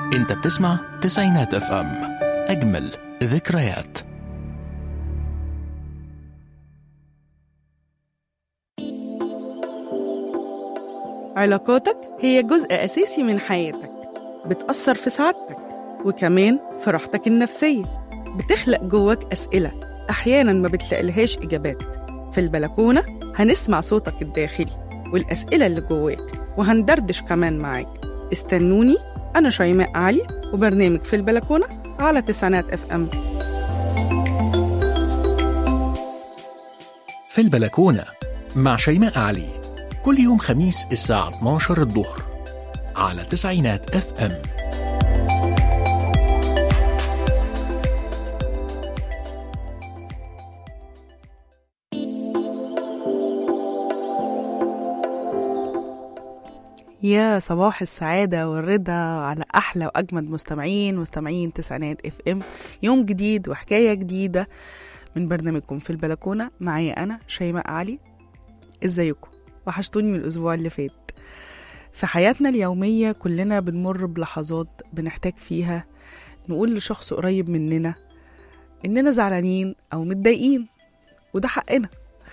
انت بتسمع تسعينات اف ام اجمل ذكريات علاقاتك هي جزء أساسي من حياتك بتأثر في سعادتك وكمان في راحتك النفسية بتخلق جواك أسئلة أحيانا ما بتلاقيلهاش إجابات في البلكونة هنسمع صوتك الداخلي والأسئلة اللي جواك وهندردش كمان معاك استنوني أنا شيماء علي وبرنامج في البلكونة على تسعينات اف ام في البلكونة مع شيماء علي كل يوم خميس الساعة 12 الظهر على تسعينات اف ام يا صباح السعادة والرضا على أحلى وأجمد مستمعين مستمعين تسعينات اف ام يوم جديد وحكاية جديدة من برنامجكم في البلكونة معايا أنا شيماء علي ازيكم وحشتوني من الأسبوع اللي فات في حياتنا اليومية كلنا بنمر بلحظات بنحتاج فيها نقول لشخص قريب مننا إننا زعلانين أو متضايقين وده حقنا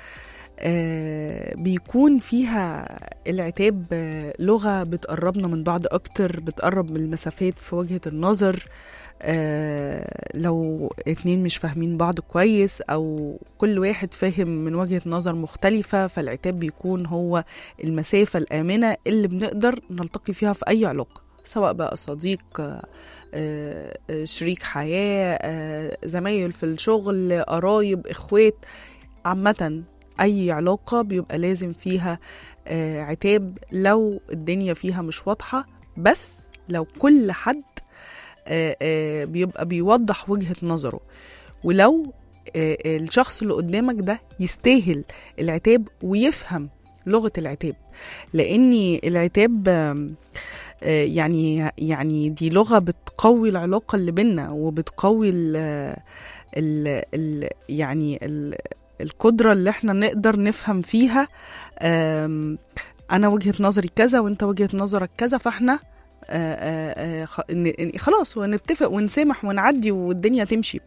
آه، بيكون فيها العتاب آه، لغة بتقربنا من بعض أكتر بتقرب من المسافات في وجهة النظر آه، لو اتنين مش فاهمين بعض كويس أو كل واحد فاهم من وجهة نظر مختلفة فالعتاب بيكون هو المسافة الآمنة اللي بنقدر نلتقي فيها في أي علاقة سواء بقى صديق آه، آه، شريك حياة آه، زمايل في الشغل قرايب إخوات عامة أي علاقة بيبقى لازم فيها آه، عتاب لو الدنيا فيها مش واضحة بس لو كل حد آه، آه، بيبقى بيوضح وجهة نظره ولو آه، آه، الشخص اللي قدامك ده يستاهل العتاب ويفهم لغة العتاب لأن العتاب آم، آه، يعني يعني دي لغة بتقوي العلاقة اللي بينا وبتقوي ال ال ال يعني ال القدرة اللي احنا نقدر نفهم فيها آم، أنا وجهة نظري كذا وأنت وجهة نظرك كذا فاحنا آه، آه، آه، خ- ن- ن- خلاص ونتفق ونسامح ونعدي والدنيا تمشي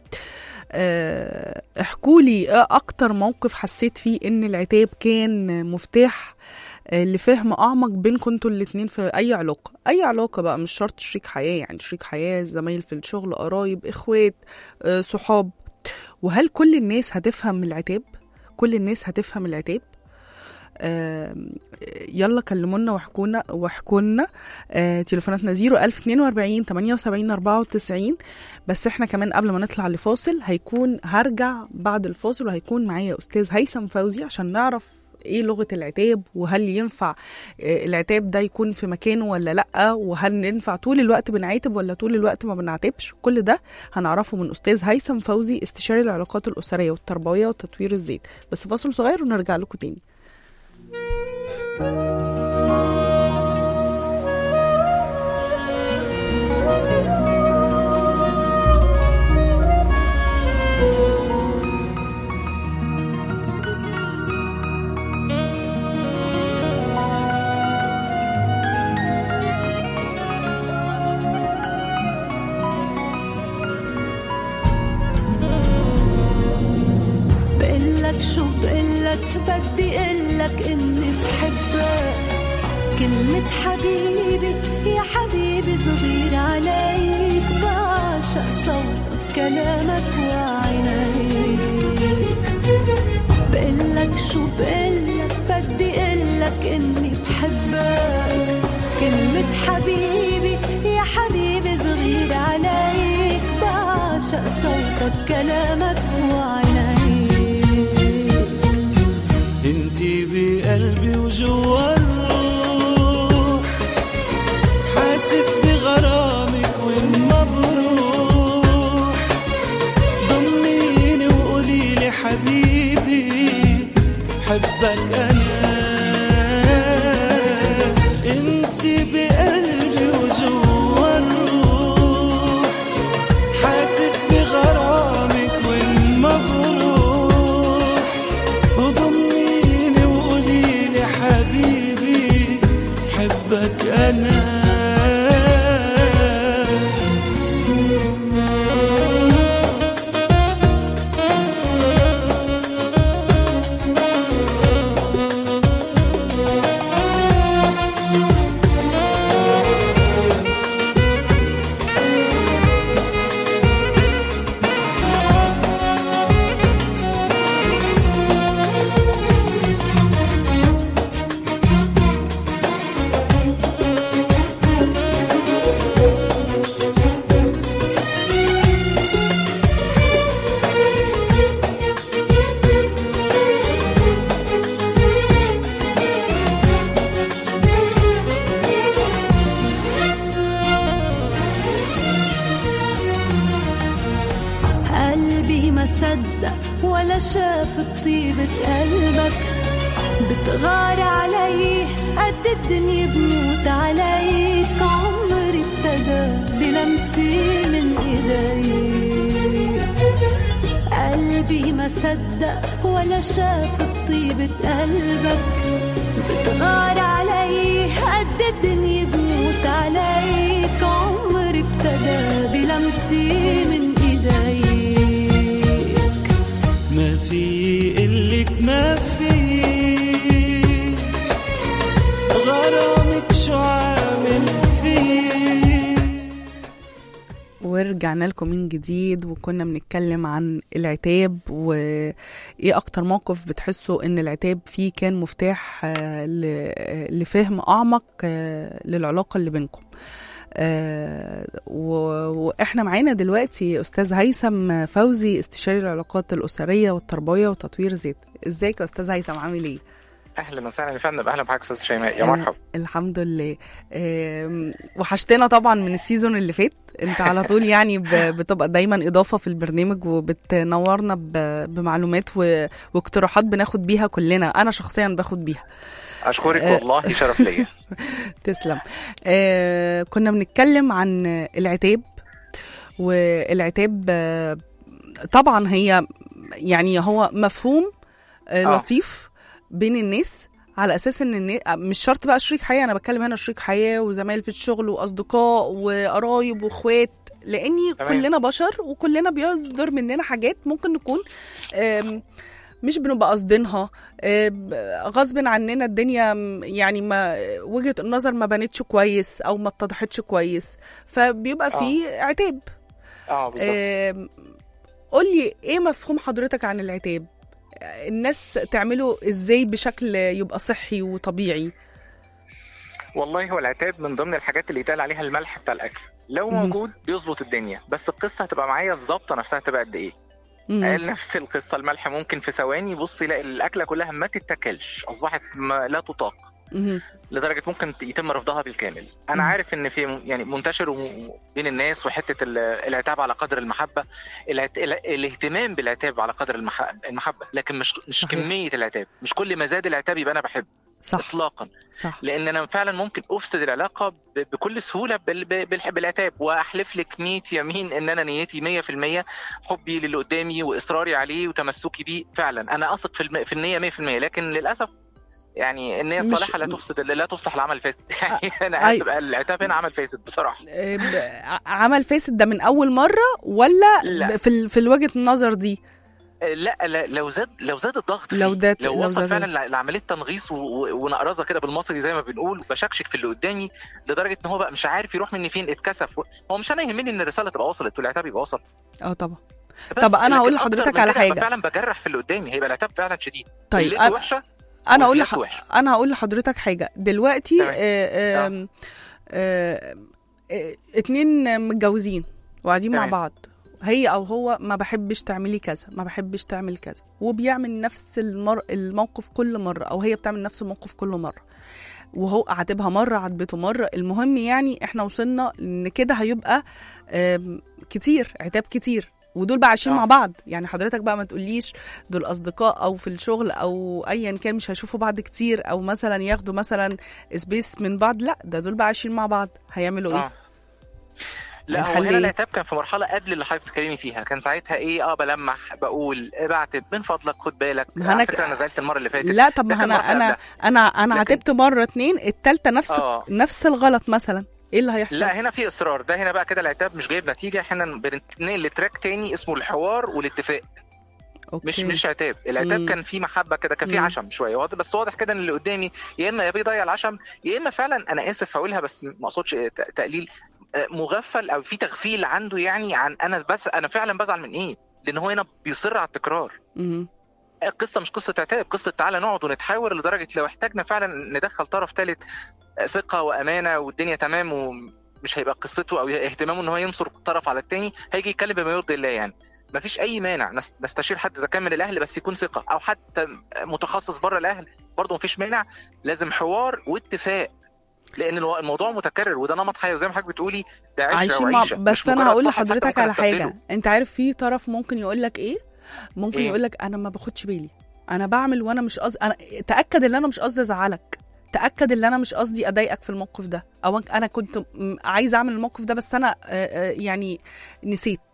آه، احكوا لي ايه اكتر موقف حسيت فيه ان العتاب كان مفتاح آه، لفهم اعمق بينكم انتوا الاتنين في اي علاقه اي علاقه بقى مش شرط شريك حياه يعني شريك حياه زمايل في الشغل قرايب اخوات آه، صحاب وهل كل الناس هتفهم العتاب كل الناس هتفهم العتاب آم، يلا كلمونا واحكونا واحكولنا آه، تليفوناتنا 01042 78 94 بس احنا كمان قبل ما نطلع لفاصل هيكون هرجع بعد الفاصل وهيكون معايا استاذ هيثم فوزي عشان نعرف ايه لغة العتاب وهل ينفع آه، العتاب ده يكون في مكانه ولا لأ وهل ينفع طول الوقت بنعاتب ولا طول الوقت ما بنعاتبش كل ده هنعرفه من أستاذ هيثم فوزي استشاري العلاقات الأسرية والتربوية وتطوير الذات بس فاصل صغير ونرجع لكم تاني بقلك شو بقلك بدي قلك اني بحبك كلمة حبيبي يا حبيبي صغير عليك بعشق صوتك كلامك وعينيك بقلك شو بقلك بدي قلك اني بحبك كلمة حبيبي يا حبيبي صغير عليك بعشق صوتك كلامك وعينيك انتي بقلبي وجوا الروح حاسس بغرامك وين ما بروح ضميني وقوليلي حبيبي حبك انا انتي بقلبي وجوا الروح حاسس بغرامك وين ما بروح وضميني وقوليلي حبيبي حبك انا شاف بطيبة قلبك بتغار علي قد الدنيا بموت عليك عمري ابتدى بلمسي من ايديك قلبي ما صدق ولا شاف بطيبة قلبك بتغار علي قد الدنيا بموت عليك عمري ابتدى بلمسي من ايديك ما في إلك ما في غرامك شو عامل فيه ورجعنا لكم من جديد وكنا بنتكلم عن العتاب وايه اكتر موقف بتحسوا ان العتاب فيه كان مفتاح آه، ل- آه، لفهم اعمق آه، للعلاقه اللي بينكم آه، و- واحنا معانا دلوقتي استاذ هيثم فوزي استشاري العلاقات الاسريه والتربويه وتطوير ذات ازيك يا استاذ هيثم عامل ايه اهلا وسهلا يا فندم اهلا بحضرتك استاذ شيماء يا مرحبا الحمد لله آم، وحشتنا طبعا من السيزون اللي فات انت على طول يعني ب- بتبقى دايما اضافه في البرنامج وبتنورنا ب- بمعلومات و- واقتراحات بناخد بيها كلنا انا شخصيا باخد بيها اشكرك آه. والله شرف ليا تسلم آه كنا بنتكلم عن العتاب والعتاب آه طبعا هي يعني هو مفهوم آه آه. لطيف بين الناس على اساس ان النا- مش شرط بقى شريك حياه انا بتكلم هنا شريك حياه وزمايل في الشغل واصدقاء وقرايب واخوات لاني تمام. كلنا بشر وكلنا بيصدر مننا حاجات ممكن نكون آم، مش بنبقى قاصدينها آه، ب- غصب عننا الدنيا م- يعني ما وجهة النظر ما بانتش كويس او ما اتضحتش كويس فبيبقى آه. في عتاب اه بالظبط آم، قولي ايه مفهوم حضرتك عن العتاب الناس تعمله ازاي بشكل يبقى صحي وطبيعي والله هو العتاب من ضمن الحاجات اللي يتقال عليها الملح بتاع الاكل لو مم. موجود بيظبط الدنيا بس القصه هتبقى معايا الظابطه نفسها تبقى قد ايه مم. قال نفس القصه الملح ممكن في ثواني بص يلاقي الاكله كلها ما تتاكلش اصبحت ما لا تطاق مهم. لدرجه ممكن يتم رفضها بالكامل انا مم. عارف ان في يعني منتشر وم- بين الناس وحته ال- العتاب على قدر المحبه العت... ال- الاهتمام بالعتاب على قدر المح... المحبه لكن مش مش صحيح. كميه العتاب مش كل ما زاد العتاب يبقى انا بحب صح اطلاقا صح لان انا فعلا ممكن افسد العلاقه ب- بكل سهوله بال- ب- بال- بالعتاب واحلف لك 100 يمين ان انا نيتي 100% حبي للي قدامي واصراري عليه وتمسكي بيه فعلا انا اثق في الم... في النيه 100% لكن للاسف يعني النية مش- الصالحة لا تفسد لا تصلح العمل الفاسد يعني انا أي- هتبقى العتاب هنا عمل فاسد بصراحة آه، ب- ع- عمل فاسد ده من اول مره ولا لا. ب- في ال- في وجهه النظر دي لا, لا لو زاد لو زاد الضغط لو فيه، ده- لو لو وصل زاد- فعلا لع- لعمليه تنغيص و- و- ونقرزه كده بالمصري زي ما بنقول بشكشك في اللي قدامي لدرجه ان هو بقى مش عارف يروح مني فين اتكسف هو مش انا يهمني ان الرساله تبقى وصلت والعتاب يبقى وصل اه طبعا بس طب أنا هقول لكن أكتر لحضرتك من على كده هبقى حاجة. فعلا بجرح في اللي قدامي هيبقى العتاب فعلا شديد طيب قلته انا وحشه انا اقول وزيادته لح... وحشه انا هقول لحضرتك حاجه دلوقتي تمام. آه آم، آه آه اتنين متجوزين وقاعدين مع تمام. بعض هي او هو ما بحبش تعملي كذا ما بحبش تعمل كذا وبيعمل نفس المر... الموقف كل مره او هي بتعمل نفس الموقف كل مره وهو عاتبها مره عاتبته مره المهم يعني احنا وصلنا ان كده هيبقى آم، كتير عتاب كتير ودول بقى عايشين آه. مع بعض يعني حضرتك بقى ما تقوليش دول اصدقاء او في الشغل او ايا كان مش هيشوفوا بعض كتير او مثلا ياخدوا مثلا سبيس من بعض لا ده دول بقى عايشين مع بعض هيعملوا ايه اه لا هو الحل هنا إيه؟ العتاب كان في مرحله قبل اللي حضرتك بتتكلمي فيها كان ساعتها ايه اه بلمح بقول بعتب من فضلك خد بالك ما على أنا فكره انا زعلت المره اللي فاتت لا طب ده ما كان انا مرة انا قبلها. انا انا لكن- عاتبت مره اتنين التالتة نفس اه نفس الغلط مثلا ايه اللي هيحصل لا هنا في اصرار ده هنا بقى كده العتاب مش جايب نتيجه احنا بننقل لتراك تاني اسمه الحوار والاتفاق أوكي. مش مش عتاب العتاب مم. كان فيه محبه كده كان فيه مم. عشم شويه واضح بس واضح كده ان اللي قدامي يا اما يا بيضيع العشم يا اما فعلا انا اسف هقولها بس ما اقصدش ت- تقليل آه، مغفل او في تغفيل عنده يعني عن انا بس انا فعلا بزعل من ايه لان هو هنا بيصر على التكرار مم. القصه مش قصه عتاب قصه تعالى نقعد ونتحاور لدرجه لو احتاجنا فعلا ندخل طرف ثالث ثقه وامانه والدنيا تمام ومش هيبقى قصته او اهتمامه ان هو ينصر طرف على التاني هيجي يتكلم بما يرضي الله يعني مفيش اي مانع نس- نستشير حد اذا كان من الاهل بس يكون ثقه او حتى متخصص بره الاهل برضه مفيش مانع لازم حوار واتفاق لان الو- الموضوع متكرر وده نمط حياه وزي ما حضرتك بتقولي ده عشره عايشين مع وعيشه بس مش انا مجرد هقول صاحب حتى لحضرتك ممكن على أستبدله. حاجه انت عارف في طرف ممكن يقول لك ايه ممكن إيه؟ يقول لك انا ما باخدش بالي انا بعمل وانا مش قصدي انا تاكد ان انا مش قصدي ازعلك تاكد ان انا مش قصدي اضايقك في الموقف ده او انا كنت م- عايزه اعمل الموقف ده بس انا آه، آه، يعني نسيت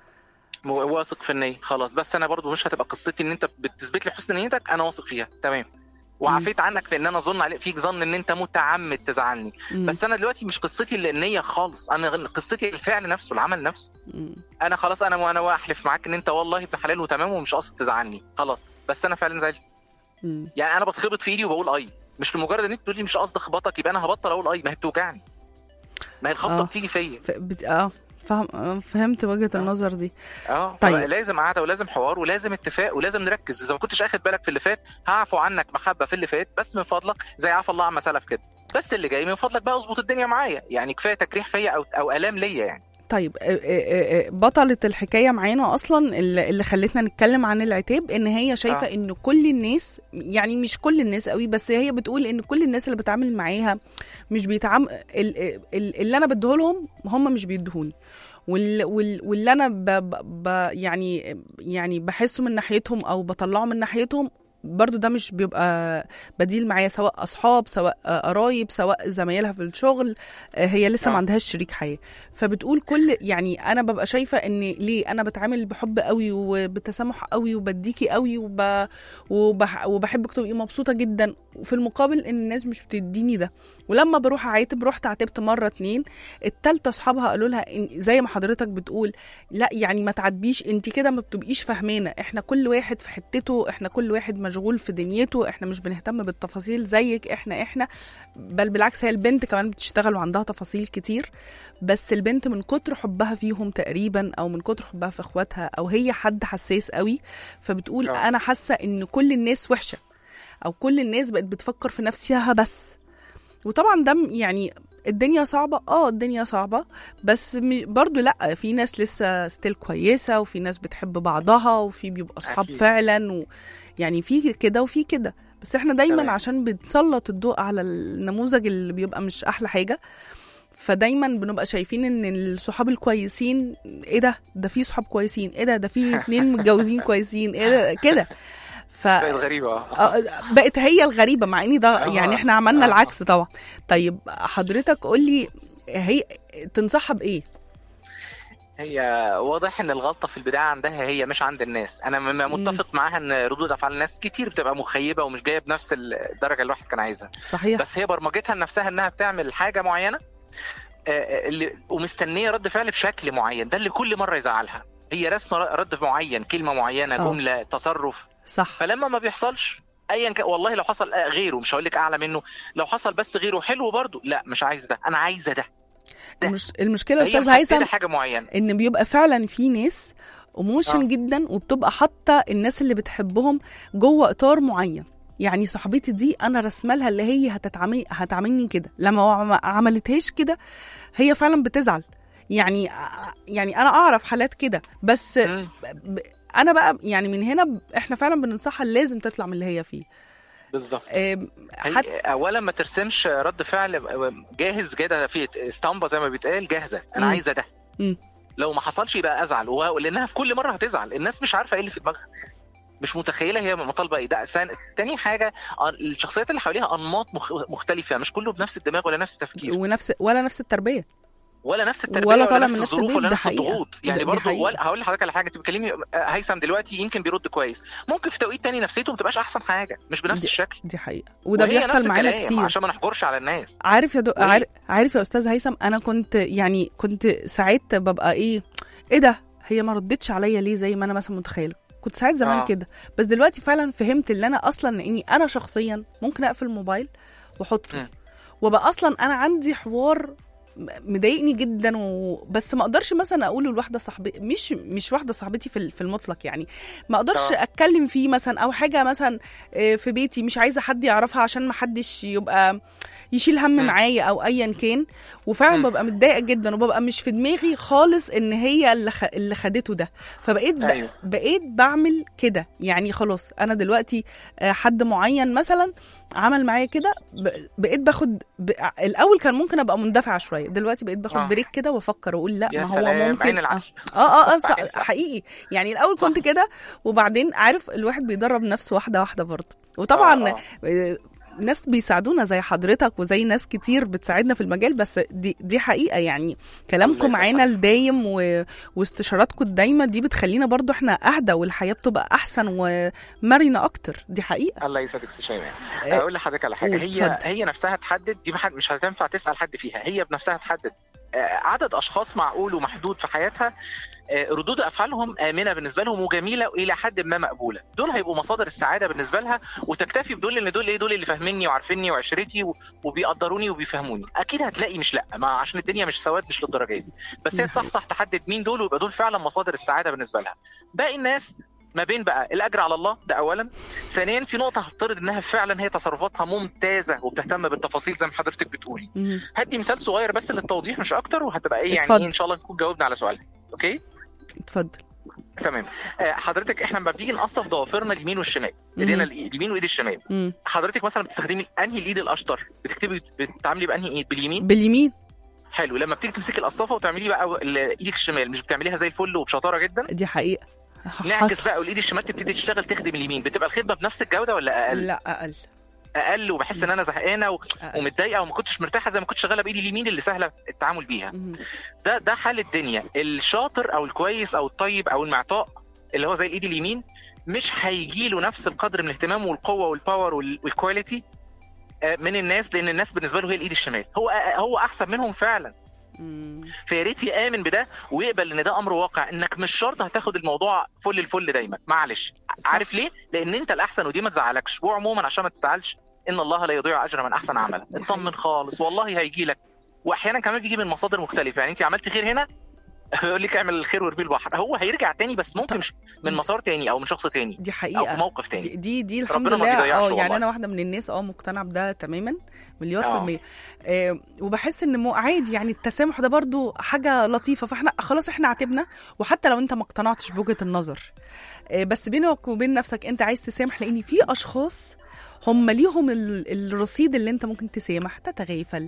م- واثق في النيه خلاص بس انا برضو مش هتبقى قصتي ان انت بتثبت لي حسن نيتك انا واثق فيها تمام وعافيت عنك في ان انا اظن عليك فيك ظن ان انت متعمد تزعلني مم. بس انا دلوقتي مش قصتي النيه خالص انا قصتي الفعل نفسه العمل نفسه مم. انا خلاص انا وانا احلف معاك ان انت والله ابن حلال وتمام ومش قاصد تزعلني خلاص بس انا فعلا زعلت مم. يعني انا بتخبط في ايدي وبقول اي مش لمجرد ان انت تقول لي مش قصدي اخبطك يبقى انا هبطل اقول اي ما هي بتوجعني ما هي الخبطه آه. بتيجي فيا ف... بت... اه فهم... آه، فهمت وجهه آه. النظر دي اه طيب. طيب. لازم قعده ولازم حوار ولازم اتفاق ولازم نركز اذا ما كنتش اخد بالك في اللي فات هعفو عنك محبه في اللي فات بس من فضلك زي عفى الله عما سلف كده بس اللي جاي من فضلك بقى اظبط الدنيا معايا يعني كفايه تجريح فيا او او الام ليا يعني طيب آه، آه، آه، بطلة الحكاية معانا أصلا اللي اللي خلتنا نتكلم عن العتاب إن هي شايفة آه. إن كل الناس يعني مش كل الناس قوي بس هي بتقول إن كل الناس اللي بتعامل معاها مش بيتعام ال- ال- اللي أنا بديهولهم هم مش بيدهوني وال... وال... واللي انا ب... ب... ب... يعني يعني بحسه من ناحيتهم او بطلعه من ناحيتهم برضو ده مش بيبقى بديل معايا سواء اصحاب سواء آه، قرايب سواء زمايلها في الشغل آه، هي لسه ما آه. عندهاش شريك حياه فبتقول كل يعني انا ببقى شايفه ان ليه انا بتعامل بحب قوي وبتسامح قوي وبديكي قوي وب... وبح... وبحبك تبقي مبسوطه جدا وفي المقابل ان الناس مش بتديني ده ولما بروح اعاتب رحت عاتبت مره اتنين التالتة اصحابها قالوا لها إن زي ما حضرتك بتقول لا يعني ما تعاتبيش انت كده ما بتبقيش فاهمانه احنا كل واحد في حتته احنا كل واحد مشغول في دنيته احنا مش بنهتم بالتفاصيل زيك احنا احنا بل بالعكس هي البنت كمان بتشتغل وعندها تفاصيل كتير بس البنت من كتر حبها فيهم تقريبا او من كتر حبها في اخواتها او هي حد حساس قوي فبتقول آه. انا حاسه ان كل الناس وحشه او كل الناس بقت بتفكر في نفسها بس وطبعا ده م- يعني الدنيا صعبة اه الدنيا صعبة بس م- برضو لا في ناس لسه ستيل كويسة وفي ناس بتحب بعضها وفي بيبقى اصحاب أكيد. فعلا و يعني في كده وفي كده بس احنا دايما تمام. عشان بنسلط الضوء على النموذج اللي بيبقى مش احلى حاجة فدايما بنبقى شايفين ان الصحاب الكويسين ايه ده ده في صحاب كويسين ايه ده ده في اتنين متجوزين كويسين ايه ده كده ف بقت غريبه اه آه، بقت هي الغريبه مع اني ده آه. يعني احنا عملنا آه. العكس طبعا طيب حضرتك قول لي هي تنصحها بايه هي واضح ان الغلطه في البدايه عندها هي مش عند الناس انا م- متفق معاها ان ردود افعال الناس كتير بتبقى مخيبه ومش جايه بنفس الدرجه اللي الواحد كان عايزها صحيح بس هي برمجتها لنفسها انها بتعمل حاجه معينه آه، آه، اللي ومستنيه رد فعل بشكل معين ده اللي كل مره يزعلها هي رسمه ر- رد معين كلمه معينه آه. جمله تصرف صح فلما ما بيحصلش ايا كان والله لو حصل آه، غيره مش هقول لك اعلى منه لو حصل بس غيره حلو برضه لا مش عايز ده انا عايزه ده ده. المش... المشكله يا هي استاذ محددة هيثم حاجه معينه ان بيبقى فعلا في ناس ايموشن آه. جدا وبتبقى حاطه الناس اللي بتحبهم جوه اطار معين يعني صاحبتي دي انا رسمه لها اللي هي هتتعامل هتعاملني كده لما ما عملتهاش كده هي فعلا بتزعل يعني يعني انا اعرف حالات كده بس مم. ب- انا بقى يعني من هنا ب- احنا فعلا بننصحها لازم تطلع من اللي هي فيه بالظبط آم، هي حتى اولا ما ترسمش رد فعل جاهز كده في اسطمبه زي ما بيتقال جاهزه انا مم. عايزه ده مم. لو ما حصلش يبقى ازعل وه- لانها في كل مره هتزعل الناس مش عارفه ايه اللي في دماغها مش متخيله هي مطالبه ايه ده سن... تاني حاجه آه، الشخصيات اللي حواليها انماط مخ... مختلفه مش كله بنفس الدماغ ولا نفس التفكير ونفس ولا نفس التربيه ولا نفس التربيه ولا طالع من نفس الظروف البيت، ولا ده نفس حقيقة. الضغوط ده- يعني دي برضه حقيقة. ولا هقول لحضرتك على حاجه انت بتكلمي آه، هيثم دلوقتي يمكن بيرد كويس ممكن في توقيت تاني نفسيته ما تبقاش احسن حاجه مش بنفس دي- الشكل دي حقيقه وده وهي بيحصل نفس معانا الكلام، كتير عشان ما نحجرش على الناس عارف يا دو... وهي- عارف... عارف يا استاذ هيثم انا كنت يعني كنت ساعات ببقى ايه ايه ده هي ما ردتش عليا ليه زي ما انا مثلا متخيله كنت ساعات زمان آه. كده بس دلوقتي فعلا فهمت اللي انا اصلا اني انا شخصيا ممكن اقفل الموبايل واحطه مم. وبقى اصلا انا عندي حوار م- مضايقني جدا و... بس ما اقدرش مثلا اقوله لواحده صاحبتي مش مش واحده صاحبتي في ال- في المطلق يعني ما اقدرش طبعا. اتكلم فيه مثلا او حاجه مثلا آه، في بيتي مش عايزه حد يعرفها عشان ما حدش يبقى يشيل هم مم. معايا او ايا كان وفعلا مم. ببقى متضايقه جدا وببقى مش في دماغي خالص ان هي اللي خ... اللي خدته ده فبقيت ب... أيوة. بقيت بعمل كده يعني خلاص انا دلوقتي آه، حد معين مثلا عمل معايا كده ب... بقيت باخد ب... الاول كان ممكن ابقى مندفعه شويه دلوقتي بقيت باخد آه. بريك كده وافكر واقول لا يا ما هو سلام، ممكن عين اه العقل. اه اه, آه صح- صح. حقيقي يعني الاول كنت كده وبعدين عارف الواحد بيدرب نفسه واحده واحده برضه وطبعا آه، آه، ناس بيساعدونا زي حضرتك وزي ناس كتير بتساعدنا في المجال بس دي دي حقيقه يعني الله كلامكم يسعدك. معانا الدايم و... واستشاراتكم الدايمه دي بتخلينا برضو احنا اهدى والحياه بتبقى احسن ومرنه اكتر دي حقيقه الله يسعدك استاذ شيماء آه، اقول لحضرتك على حاجه قول، هي اتفضل. هي نفسها تحدد دي محد مش هتنفع تسال حد فيها هي بنفسها تحدد آه، عدد اشخاص معقول ومحدود في حياتها آه، ردود افعالهم امنه بالنسبه لهم وجميله والى حد ما مقبوله دول هيبقوا مصادر السعاده بالنسبه لها وتكتفي بدول ان دول ايه دول اللي فاهميني وعارفيني وعشرتي و- وبيقدروني وبيفهموني اكيد هتلاقي مش لا ما عشان الدنيا مش سواد مش للدرجه دي بس هي تصحصح تحدد مين دول ويبقى دول فعلا مصادر السعاده بالنسبه لها باقي الناس ما بين بقى الاجر على الله ده اولا ثانيا في نقطه هفترض انها فعلا هي تصرفاتها ممتازه وبتهتم بالتفاصيل زي ما حضرتك بتقولي مم. هدي مثال صغير بس للتوضيح مش اكتر وهتبقى ايه يعني اتفضل. إيه ان شاء الله نكون جاوبنا على سؤالها اوكي اتفضل تمام آه، حضرتك احنا لما بنيجي نقصف ضوافرنا اليمين والشمال ايدينا مم. الإي- اليمين وايد الشمال مم. حضرتك مثلا بتستخدمي انهي الايد الاشطر بتكتبي بتتعاملي بانهي ايد باليمين باليمين حلو لما بتيجي تمسكي القصافه وتعملي بقى ال- ايدك الشمال مش بتعمليها زي الفل وبشطاره جدا دي حقيقه نعكس حصل. بقى والايد الشمال تبتدي تشتغل تخدم اليمين بتبقى الخدمه بنفس الجوده ولا اقل لا اقل اقل وبحس ان انا زهقانه و- أقل. ومتضايقه وما كنتش مرتاحه زي ما كنت شغاله بايدي اليمين اللي سهله التعامل بيها مم. ده ده حال الدنيا الشاطر او الكويس او الطيب او المعطاء اللي هو زي الايد اليمين مش هيجي له نفس القدر من الاهتمام والقوه والباور وال- والكواليتي آه، من الناس لان الناس بالنسبه له هي الايد الشمال هو هو احسن منهم فعلا مم. فيا ريت يامن بده ويقبل ان ده امر واقع انك مش شرط هتاخد الموضوع فل الفل دايما معلش صح. عارف ليه لان انت الاحسن ودي ما تزعلكش وعموما عشان ما تزعلش ان الله لا يضيع اجر من احسن عملا دي اطمن حقيقة. خالص والله هيجي لك واحيانا كمان بيجي من مصادر مختلفه يعني انت عملت خير هنا يقول لك اعمل الخير وارميه البحر هو هيرجع تاني بس ممكن مش من مسار تاني او من شخص تاني دي او في حقيقه موقف دي تاني دي, دي الحمد ربنا ما لله بيضيعش اه والله. يعني انا واحده من الناس اه مقتنعه بده تماما مليار في آه. المية آه وبحس ان مو عادي يعني التسامح ده برضو حاجه لطيفه فاحنا خلاص احنا عاتبنا وحتى لو انت ما اقتنعتش بوجهه النظر آه بس بينك وبين نفسك انت عايز تسامح لان في اشخاص هم ليهم ال- الرصيد اللي انت ممكن تسامح تتغافل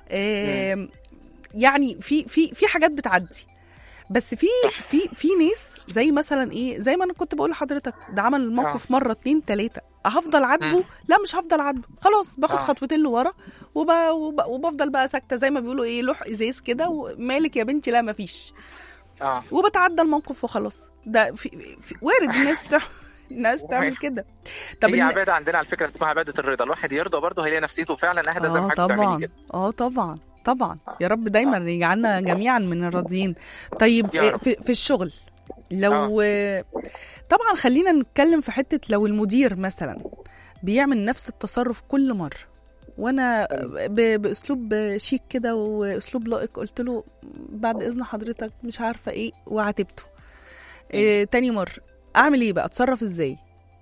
آه يعني في في في حاجات بتعدي بس في في في ناس زي مثلا ايه زي ما انا كنت بقول لحضرتك ده عمل الموقف مره اتنين تلاته هفضل عاتبه مم. لا مش هفضل عاتبه خلاص باخد آه. خطوتين لورا وب... وب... وبفضل بقى ساكته زي ما بيقولوا ايه لوح ازاز كده ومالك يا بنتي لا مفيش اه وبتعدى الموقف وخلاص ده في, في وارد الناس تعمل الناس تعمل كده طب هي إن- عباده عندنا على فكره اسمها عباده الرضا الواحد يرضى برضه هيلاقي نفسيته فعلا اهدى زي ما اه حضرتك بتعملي طبعا كده اه طبعا طبعا يا رب دايما يجعلنا جميعا من الراضيين طيب يا إيه، رب. في, في الشغل لو طبعا خلينا نتكلم في حته لو المدير مثلا بيعمل نفس التصرف كل مره وانا ب- باسلوب شيك كده واسلوب لائق قلت له بعد اذن حضرتك مش عارفه ايه وعاتبته إيه تاني مره اعمل ايه بقى اتصرف ازاي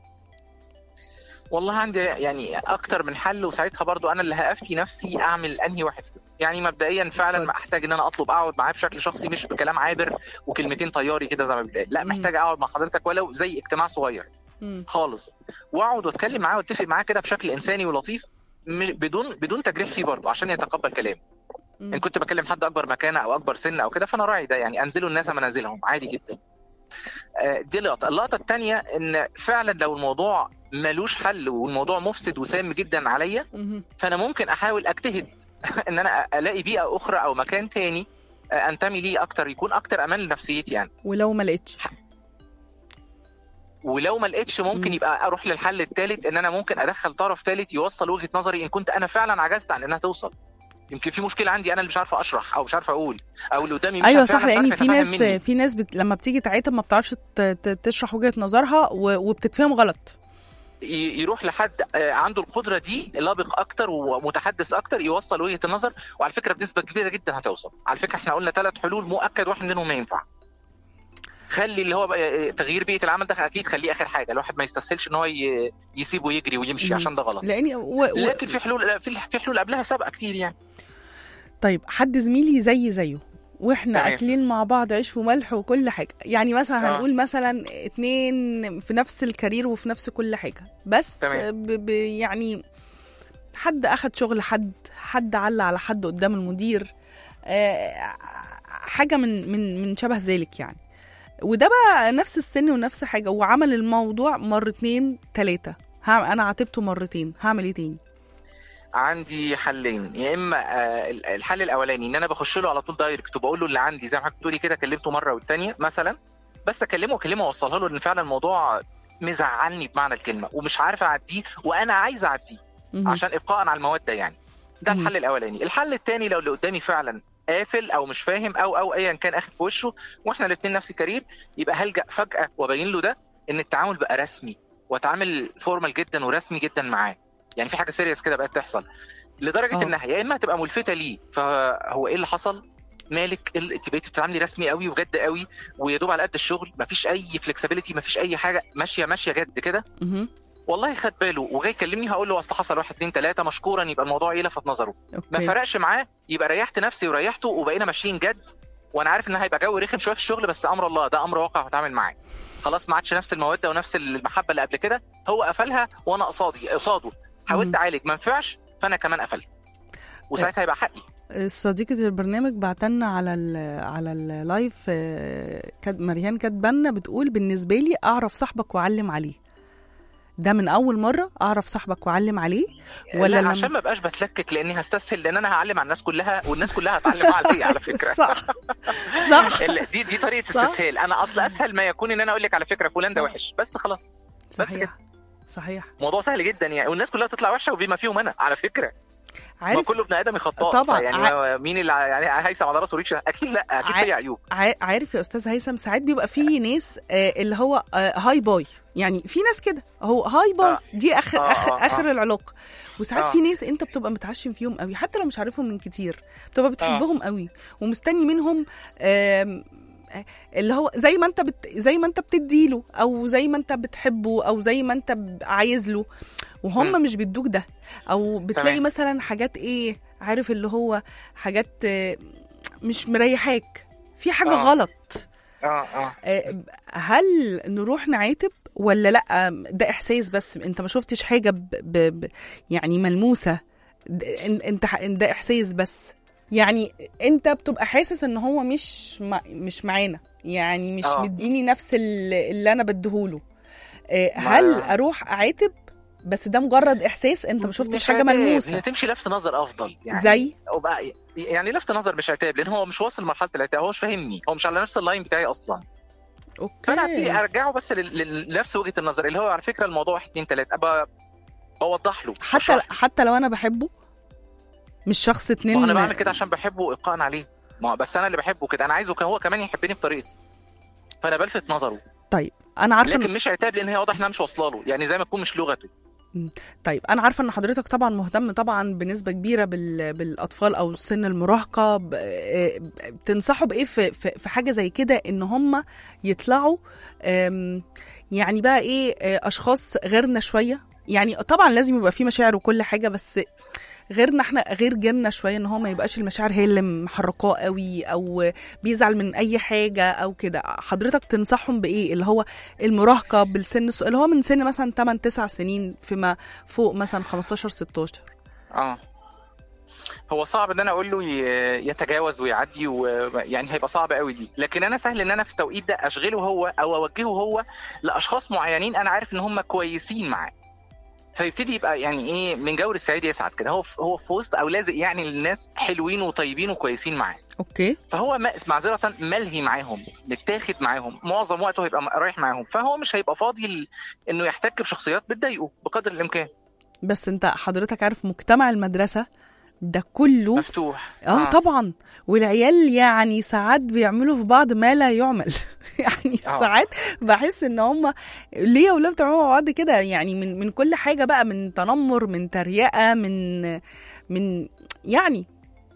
والله عندي يعني اكتر من حل وساعتها برضو انا اللي هافتي نفسي اعمل انهي واحد فيهم. يعني مبدئيا فعلا اتفضل. ما احتاج ان انا اطلب اقعد معاه بشكل شخصي مش بكلام عابر وكلمتين طياري كده زي ما بيتقال لا مم. محتاج اقعد مع حضرتك ولو زي اجتماع صغير مم. خالص واقعد واتكلم معاه واتفق معاه كده بشكل انساني ولطيف مش بدون بدون تجريح فيه برضه عشان يتقبل كلامي مم. ان كنت بكلم حد اكبر مكانه او اكبر سن او كده فانا راعي ده يعني انزلوا الناس منازلهم عادي جدا آه، دي لقطه اللقطه الثانيه ان فعلا لو الموضوع ملوش حل والموضوع مفسد وسام جدا عليا مم. فانا ممكن احاول اجتهد ان انا الاقي بيئه اخرى او مكان تاني آه، انتمي ليه اكتر يكون اكتر امان لنفسيتي يعني ولو ما لقيتش ولو ما لقيتش ممكن مم. يبقى اروح للحل الثالث ان انا ممكن ادخل طرف ثالث يوصل وجهه نظري ان كنت انا فعلا عجزت عن انها توصل يمكن في مشكله عندي انا اللي مش عارفه اشرح او مش عارفه اقول او اللي قدامي مش ايوه فعلاً صح مش لان عارف في يتفهم ناس مني. في ناس بت... لما بتيجي تعاتب ما بتعرفش ت... ت... تشرح وجهه نظرها و... وبتتفهم غلط ي- يروح لحد آه، عنده القدره دي لابق اكتر ومتحدث اكتر يوصل وجهه النظر وعلى فكره بنسبه كبيره جدا هتوصل على فكره احنا قلنا ثلاث حلول مؤكد واحد منهم ما ينفع خلي اللي هو بقى تغيير بيئه العمل ده اكيد خليه اخر حاجه الواحد ما يستسهلش ان هو ي- يسيبه يجري ويمشي مم. عشان ده غلط لاني و... و... لكن في حلول في في حلول قبلها سابقه كتير يعني طيب حد زميلي زي زيه واحنا تمام. اكلين مع بعض عيش وملح وكل حاجه يعني مثلا آه. هنقول مثلا اتنين في نفس الكارير وفي نفس كل حاجه بس تمام. ب... ب... يعني حد اخد شغل حد حد على على حد قدام المدير آه، حاجه من من من شبه ذلك يعني وده بقى نفس السن ونفس حاجه وعمل الموضوع مرتين ثلاثه انا عاتبته مرتين هعمل ايه تاني عندي حلين يا اما آه، الحل الاولاني ان انا بخش له على طول دايركت وبقول له اللي عندي زي ما حضرتك بتقولي كده كلمته مره والتانيه مثلا بس اكلمه اكلمه اوصلها له ان فعلا الموضوع مزعلني بمعنى الكلمه ومش عارف اعديه وانا عايز اعديه مهم. عشان ابقاء على الموده يعني ده مم. الحل الاولاني الحل الثاني لو اللي قدامي فعلا قافل او مش فاهم او او ايا كان اخد في وشه واحنا الاثنين نفس الكارير يبقى هلجا فجاه وابين له ده ان التعامل بقى رسمي واتعامل فورمال جدا ورسمي جدا معاه يعني في حاجه سيريس كده بقت تحصل لدرجه آه. انها يا اما هتبقى ملفته ليه فهو ايه اللي حصل مالك إيه اللي- انت بقيتي بتتعاملي رسمي قوي وجد قوي ويا دوب على قد الشغل مفيش اي فلكسبيليتي مفيش اي حاجه ماشيه ماشيه جد كده مهم. والله خد باله وجاي يكلمني هقول له اصل حصل واحد اتنين تلاته مشكورا يبقى الموضوع ايه لفت نظره ما اوكي فرقش معاه يبقى ريحت نفسي وريحته وبقينا ماشيين جد وانا عارف ان هيبقى جو رخم شويه في الشغل بس امر الله ده امر واقع هتعامل معاه خلاص ما عادش نفس الموده ونفس المحبه اللي قبل كده هو قفلها وانا قصادي قصاده حاولت مم. اعالج ما ينفعش فانا كمان قفلت وساعتها هيبقى حقي صديقة البرنامج بعتلنا على ال على اللايف آه، كاد مريان كاتبانا بتقول بالنسبة لي أعرف صاحبك وأعلم عليه ده من أول مرة أعرف صاحبك وأعلم عليه ولا لا لما- عشان ما بقاش بتلكك لاني هستسهل لان انا هعلم على الناس كلها والناس كلها هتعلم عليا على فكره صح صح ال- دي دي طريقه صح. استسهال انا اصل اسهل ما يكون ان انا اقول لك على فكره فلان ده صح. وحش بس خلاص صحيح صحيح موضوع سهل جدا يعني والناس كلها تطلع وحشه وبما فيهم انا على فكره ما عارف كله ابن ادم خطاء طبعاً. يعني ع- مين اللي يعني هيثم على راسه ريشه اكيد لا اكيد ع- فيها عيوب ع- عارف يا استاذ هيثم ساعات بيبقى في ناس آه، اللي هو آه، هاي باي يعني في ناس كده هو هاي باي آه. دي اخر آه، اخر آه، اخر العلاقه وساعات آه. في ناس انت بتبقى متعشم فيهم قوي حتى لو مش عارفهم من كتير بتبقى بتحبهم قوي ومستني منهم آم، آه، اللي هو زي ما انت بت زي ما انت بتديله او زي ما انت بتحبه او زي ما انت ب- عايز له وهم مم. مش بيدوك ده او بتلاقي تمام. مثلا حاجات ايه عارف اللي هو حاجات آه، مش مريحاك في حاجه آه. غلط اه اه آه، هل نروح نعاتب ولا لا ده احساس بس انت ما شفتش حاجه ب ب ب يعني ملموسه د- إن- انت ح- ده احساس بس يعني انت بتبقى حاسس ان هو مش مع مش معانا يعني مش آه. مديني نفس ال- اللي انا بديهوله آه، هل ما- اروح اعاتب بس ده مجرد احساس انت ما شفتش مش حاجه عتاب، ملموسه هي تمشي لفت نظر افضل يعني زي وبقى يعني لفت نظر مش عتاب لان هو مش واصل لمرحله العتاب هو مش فاهمني هو مش على نفس اللاين بتاعي اصلا فانا ابتدي اوكي ارجعه بس لل- لل- لنفس وجهه النظر اللي هو على فكره الموضوع واحد اتنين تلاته ابقى بوضح له حتى بشرح له. حتى لو انا بحبه مش شخص اتنين ما هو انا بعمل كده عشان بحبه ابقاء عليه ما هو بس انا اللي بحبه كده انا عايزه ك- هو كمان يحبني بطريقتي فانا بلفت نظره انا عارفه إن- لكن مش عتاب لان هي واضح انها مش واصله له يعني زي ما تكون مش لغته طيب انا عارفه ان حضرتك طبعا مهتم طبعا بنسبه كبيره بال... بالاطفال او سن المراهقه ب... آه، بتنصحوا بايه في... في في حاجه زي كده ان هم يطلعوا آم، يعني بقى ايه آه، اشخاص غيرنا شويه يعني طبعا لازم يبقى في مشاعر وكل حاجه بس غيرنا احنا غير جيلنا شويه ان هو ما يبقاش المشاعر هي اللي محركاه قوي او بيزعل من اي حاجه او كده حضرتك تنصحهم بايه اللي هو المراهقه بالسن الص- اللي هو من سن مثلا 8 9 سنين فيما فوق مثلا 15 16 اه هو صعب ان انا اقول له ي- يتجاوز ويعدي ويعني هيبقى صعب قوي دي لكن انا سهل ان انا في التوقيت ده اشغله هو او اوجهه هو لاشخاص معينين انا عارف ان هم كويسين معاه فيبتدي يبقى يعني ايه من جور السعيد يسعد كده هو في هو في وسط او لازق يعني الناس حلوين وطيبين وكويسين معاه اوكي فهو ما- معذره ملهي معاهم متاخد معاهم معظم وقته هيبقى رايح معاهم فهو مش هيبقى فاضي ل- انه يحتك بشخصيات بتضايقه بقدر الامكان بس انت حضرتك عارف مجتمع المدرسه ده كله مفتوح اه طبعا والعيال يعني ساعات بيعملوا في بعض ما لا يعمل يعني آه. ساعات بحس ان هم ليه يا ولاد بتعملوا مع بعض كده يعني من من كل حاجه بقى من تنمر من تريقه من من يعني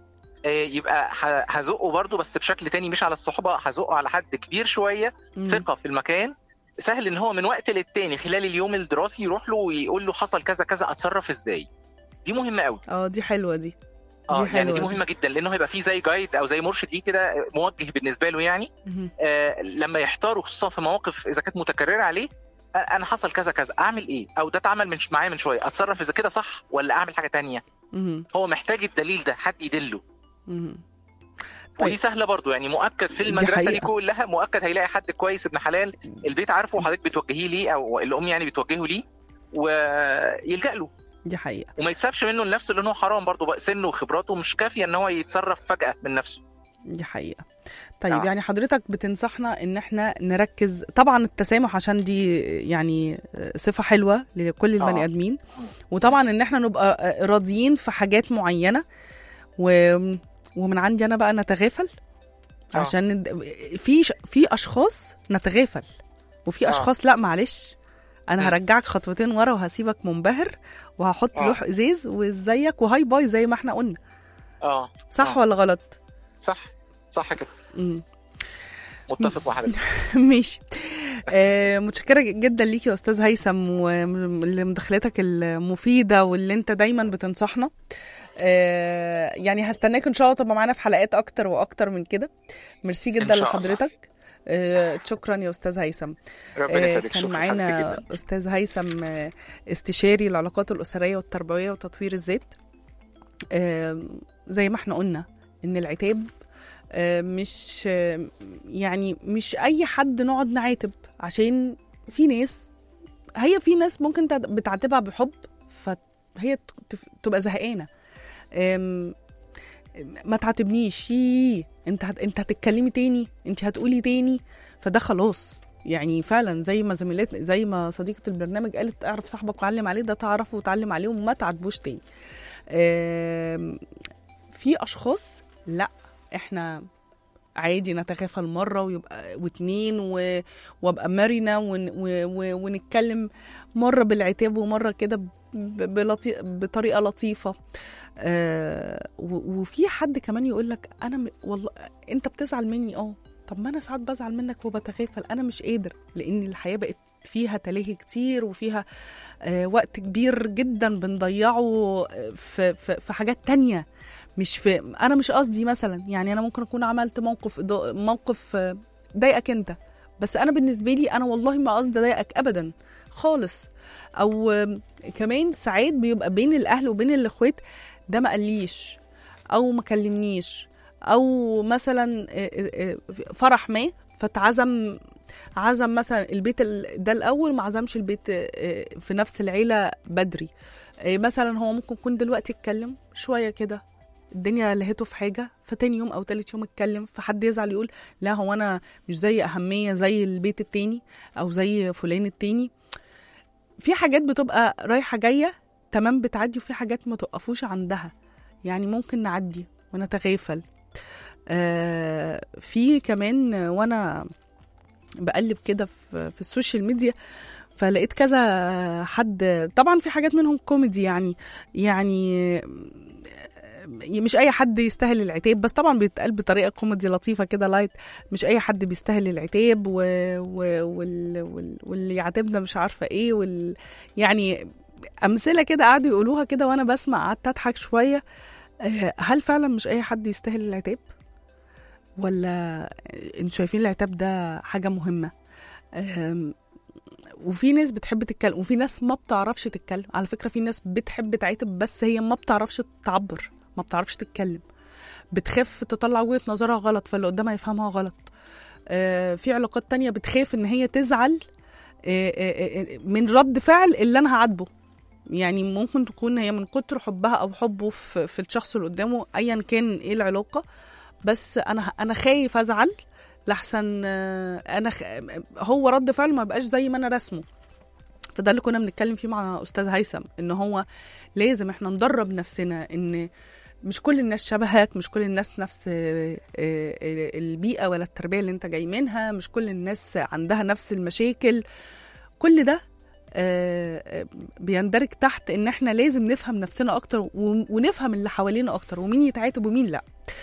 آه، يبقى ه- هزقه برضه بس بشكل تاني مش على الصحبه هزقه على حد كبير شويه مم. ثقه في المكان سهل ان هو من وقت للتاني خلال اليوم الدراسي يروح له ويقول له حصل كذا كذا اتصرف ازاي دي مهمه قوي اه دي حلوه دي اه دي يعني حلوة دي دي. مهمه جدا لانه هيبقى فيه زي جايد او زي مرشد ليه كده موجه بالنسبه له يعني مهم. آه لما يحتاروا خصوصا في مواقف اذا كانت متكرره عليه آه، انا حصل كذا كذا اعمل ايه او ده اتعمل من معايا من شويه اتصرف اذا كده صح ولا اعمل حاجه تانية مهم. هو محتاج الدليل ده حد يدله مهم. ودي طيب. سهله برضو يعني مؤكد في دي المدرسه دي حقيقة. كلها مؤكد هيلاقي حد كويس ابن حلال البيت عارفه وحضرتك بتوجهيه ليه او الام يعني بتوجهه ليه ويلجا له دي حقيقه وما يتسابش منه لنفسه لان هو حرام برضه بقى سنه وخبراته مش كافيه ان هو يتصرف فجاه من نفسه دي حقيقة طيب آه. يعني حضرتك بتنصحنا ان احنا نركز طبعا التسامح عشان دي يعني صفة حلوة لكل البني آه. ادمين وطبعا ان احنا نبقى راضيين في حاجات معينة و... ومن عندي انا بقى نتغافل آه. عشان ند- في ش... في اشخاص نتغافل وفي آه. اشخاص لا معلش انا مم. هرجعك خطوتين ورا وهسيبك منبهر وهحط آه. لوح ازاز وازيك وهاي باي زي ما احنا قلنا اه صح آه. ولا غلط صح صح كده مم. متفق مع حضرتك ماشي آه، متشكرة جدا ليكي يا أستاذ هيثم ولمداخلتك المفيدة واللي أنت دايما بتنصحنا آه، يعني هستناك إن شاء الله تبقى معانا في حلقات أكتر وأكتر من كده ميرسي جدا شاء الله. لحضرتك آه، شكرا يا أستاذ هيثم ربنا آه، يخليك كان شكرا معانا حضرتك جدا أستاذ هيثم آه، استشاري العلاقات الأسرية والتربوية وتطوير الذات آه، زي ما احنا قلنا إن العتاب آه، مش آه، يعني مش أي حد نقعد نعاتب عشان في ناس هي في ناس ممكن تد- بتعاتبها بحب فهي تف- تبقى زهقانة آم، ما تعاتبنيش يي، انت هت... انت هتتكلمي تاني انت هتقولي تاني فده خلاص يعني فعلا زي ما زميلات زي ما صديقه البرنامج قالت اعرف صاحبك وعلم عليه ده تعرفه وتعلم عليه وما تعاتبوش تاني آم، في اشخاص لا احنا عادي نتغافل مره ويبقى واتنين و... وابقى مرنه ون... و... و... ونتكلم مره بالعتاب ومره كده ب... بلطي... بطريقه لطيفه آه و... وفي حد كمان يقول لك انا م... والله انت بتزعل مني اه طب ما انا ساعات بزعل منك وبتغافل انا مش قادر لان الحياه بقت فيها تلاهي كتير وفيها آه وقت كبير جدا بنضيعه في, في, في حاجات تانية مش في انا مش قصدي مثلا يعني انا ممكن اكون عملت موقف إضا- موقف آه، ضايقك انت بس انا بالنسبه لي انا والله ما قصدي اضايقك ابدا خالص او آم، كمان ساعات بيبقى بين الاهل وبين الاخوات ده ما قاليش او ما كلمنيش او مثلا آه، آه، آه، فرح ما فتعزم عزم مثلا البيت ال- ده الاول ما عزمش البيت آه، آه، في نفس العيله بدري آه، مثلا هو ممكن يكون دلوقتي اتكلم شويه كده الدنيا لهته في حاجه فتاني يوم او تالت يوم اتكلم فحد يزعل يقول لا هو انا مش زي اهميه زي البيت التاني او زي فلان التاني في حاجات بتبقى رايحه جايه تمام بتعدي وفي حاجات ما توقفوش عندها يعني ممكن نعدي ونتغافل آه في كمان وانا بقلب كده في, في السوشيال ميديا فلقيت كذا حد طبعا في حاجات منهم كوميدي يعني يعني مش اي حد يستاهل العتاب بس طبعا بيتقال بطريقه كوميدي لطيفه كده لايت مش اي حد بيستاهل العتاب و... و... وال... وال... واللي يعاتبنا مش عارفه ايه وال... يعني امثله كده قعدوا يقولوها كده وانا بسمع قعدت اضحك شويه آه، هل فعلا مش اي حد يستاهل العتاب ولا انتوا شايفين العتاب ده حاجه مهمه آم، وفي ناس بتحب تتكلم وفي ناس ما بتعرفش تتكلم على فكره في ناس بتحب تعاتب بس هي ما بتعرفش تعبر ما بتعرفش تتكلم بتخاف تطلع وجهه نظرها غلط فاللي قدامها يفهمها غلط آه، في علاقات تانية بتخاف ان هي تزعل آه، آه، آه، من رد فعل اللي انا هعاتبه يعني ممكن تكون هي من كتر حبها او حبه في, في الشخص اللي قدامه ايا كان ايه العلاقه بس انا انا خايف ازعل لحسن آه، انا خ... هو رد فعله ما بقاش زي ما انا رسمه فده اللي كنا بنتكلم فيه مع استاذ هيثم ان هو لازم احنا ندرب نفسنا ان مش كل الناس شبهك مش كل الناس نفس آه، آه، البيئه ولا التربيه اللي انت جاي منها مش كل الناس عندها نفس المشاكل كل ده آه، آه، بيندرج تحت ان احنا لازم نفهم نفسنا اكتر و- ونفهم اللي حوالينا اكتر ومين يتعاتب ومين لا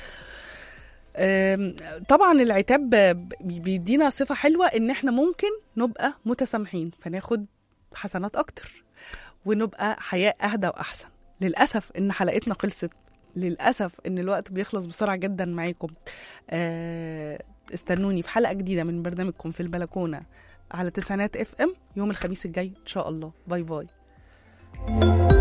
آم، طبعا العتاب بي- بيدينا صفة حلوة ان احنا ممكن نبقى متسامحين فناخد حسنات اكتر ونبقى حياة اهدى واحسن للأسف ان حلقتنا خلصت للأسف ان الوقت بيخلص بسرعة جدا معاكم آه، استنوني في حلقة جديدة من برنامجكم في البلكونة على تسعينات اف ام يوم الخميس الجاي ان شاء الله باي باي